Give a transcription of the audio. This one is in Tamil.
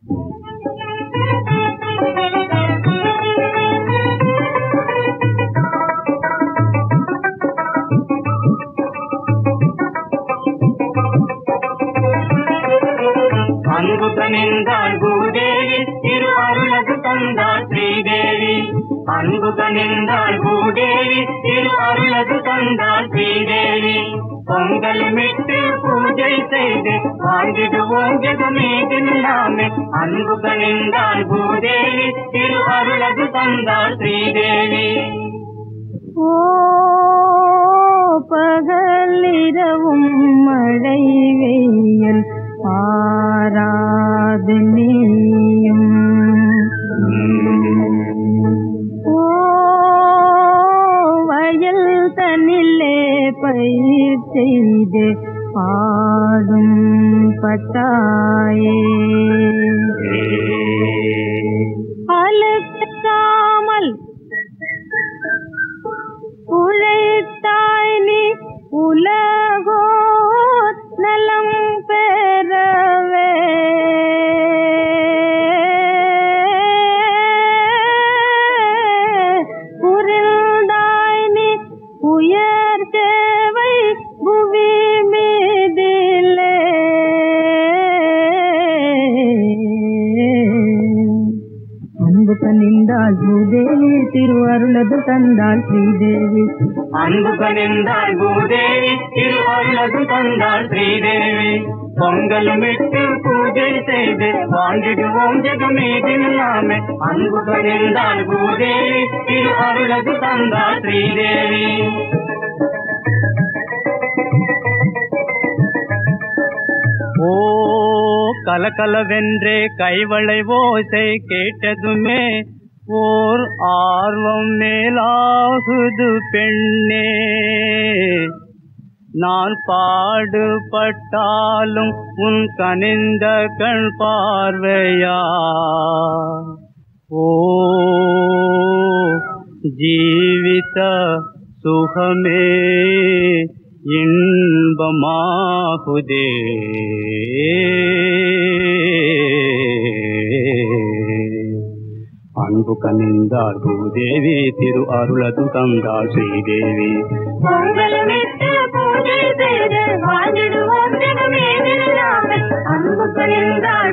அன்பு கனிந்தாள் பூதேவி திரு அருளது தந்தாள் ஸ்ரீதேவி அன்பு கனிந்தாள் பூதேவி திரு அருளது தந்தாள் ஸ்ரீதேவி பொங்கலுமிட்டு பூஜை செய்து வாழ்ந்திடுவோம் ஜெகமீதின் நாமே அன்பு கனிந்தாள் பூதேவி திரு அருளது தந்தாள் ஸ்ரீதேவி ஓ பகலிரவும் மழை வெயில் ஆராது நீயும் ஓ வயல் தனிலே பயிர் செய்து பாடும் பட்டாயே அழுக்காமல் உழைத்தாய் நீ உலகோர் நலம் பெறவே புரிந்தாய் நீ உயர் சேவை புவி மீதிலே அன்பு கனிந்தாள் பூதேவி திருவருளது தந்தாள் ஸ்ரீதேவி அன்பு கனிந்தாள் பூதேவி திரு அருளது தந்தாள் ஸ்ரீதேவி பொங்கலுமிட்டு பூஜை செய்து வாழ்ந்திடுவோம் ஜெகமீதின் நாமே அன்பு கனிந்தாள் பூதேவி திரு அருளது தந்தாள் ஸ்ரீதேவி ஓ கலகலவென்றே கைவளை ஓசை கேட்டதுமே ஓர் ஆர்வம் மேலாகுது பெண்ணே நான் பாடுபட்டாலும் உன் கனிந்த கண் பார்வையா ஓ ஜீவித சுகமே இன்பமாகுதே அன்பு கனிந்தாள் பூதேவி திரு அருளது தந்தாள் ஸ்ரீதேவி பொங்கலுமிட்டு பூஜை செய்து வாழ்ந்திடுவோம் ஜெகமேதில் நாமே அன்பு கனிந்தாள்